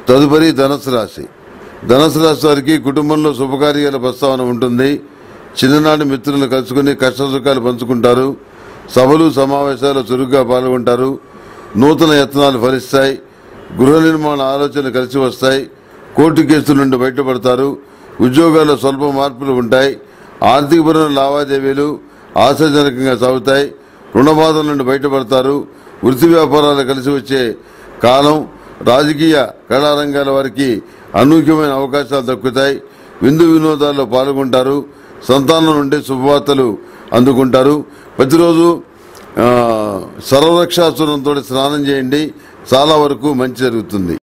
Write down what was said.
తదుపరి ధనుసు రాశి ధనుసు రాశి వారికి కుటుంబంలో శుభకార్యాల ప్రస్తావన ఉంటుంది చిన్ననాటి మిత్రులను కలుసుకుని కష్ట సుఖాలు పంచుకుంటారు సభలు సమావేశాలు చురుగ్గా పాల్గొంటారు నూతన యత్నాలు ఫలిస్తాయి గృహ నిర్మాణ ఆలోచనలు కలిసి వస్తాయి కోర్టు కేసుల నుండి బయటపడతారు ఉద్యోగాల్లో స్వల్ప మార్పులు ఉంటాయి ఆర్థికపరమైన లావాదేవీలు ఆశాజనకంగా సాగుతాయి రుణబాధల నుండి బయటపడతారు వృత్తి వ్యాపారాలు కలిసి వచ్చే కాలం రాజకీయ కళారంగాల వారికి అనూహ్యమైన అవకాశాలు దక్కుతాయి విందు వినోదాల్లో పాల్గొంటారు సంతానం నుండి శుభవార్తలు అందుకుంటారు ప్రతిరోజు ఆ, సర్వరక్షాసురంతో స్నానం చేయండి చాలా వరకు మంచి జరుగుతుంది